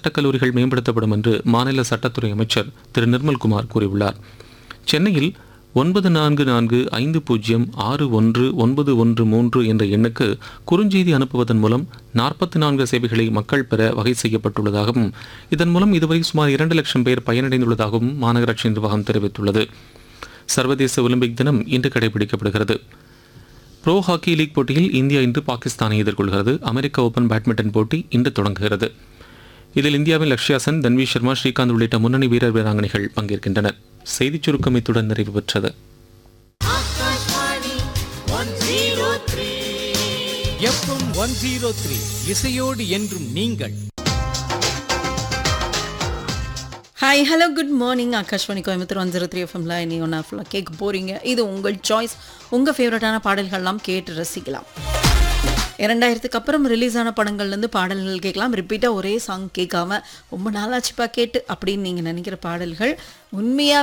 சட்டக்கல்லூரிகள் மேம்படுத்தப்படும் என்று மாநில சட்டத்துறை அமைச்சர் திரு நிர்மல்குமார் கூறியுள்ளார் சென்னையில் ஒன்பது நான்கு நான்கு ஐந்து பூஜ்ஜியம் ஆறு ஒன்று ஒன்பது ஒன்று மூன்று என்ற எண்ணுக்கு குறுஞ்செய்தி அனுப்புவதன் மூலம் நாற்பத்தி நான்கு சேவைகளை மக்கள் பெற வகை செய்யப்பட்டுள்ளதாகவும் இதன் மூலம் இதுவரை சுமார் இரண்டு லட்சம் பேர் பயனடைந்துள்ளதாகவும் மாநகராட்சி நிர்வாகம் தெரிவித்துள்ளது சர்வதேச ஒலிம்பிக் தினம் இன்று கடைபிடிக்கப்படுகிறது ப்ரோ ஹாக்கி லீக் போட்டியில் இந்தியா இன்று பாகிஸ்தானை எதிர்கொள்கிறது அமெரிக்க ஓபன் பேட்மிண்டன் போட்டி இன்று தொடங்குகிறது இதில் இந்தியாவின் லக்ஷ்யா சென் தன்வி சர்மா ஸ்ரீகாந்த் உள்ளிட்ட முன்னணி வீரர் வீராங்கனைகள் பங்கேற்கின்றனர் செய்திச் சுருக்கம் இத்துடன் நிறைவு பெற்றது Akashvani one zero three FM one zero three இசையோடு என்றும் நீங்கள் hi hello good morning Akashvani Coimbatore one zero three எஃப்எம்ல இனி ஒன்றா ஃபுல்லாக கேட்க போகிறீங்க இது உங்கள் சாய்ஸ் உங்கள் ஃபேவரட்டான பாடல்கள்லாம் கேட்டு ரசிக்கலாம் இரண்டாயிரத்துக்கு அப்புறம் ரிலீஸ் ஆன படங்கள்லேருந்து பாடல்கள் கேட்கலாம் ரிப்பீட்டாக ஒரே சாங் கேட்காம ரொம்ப நாளாச்சுப்பா கேட்டு அப்படின்னு நீங்கள் நினைக்கிற பாடல்கள் உண்மையாக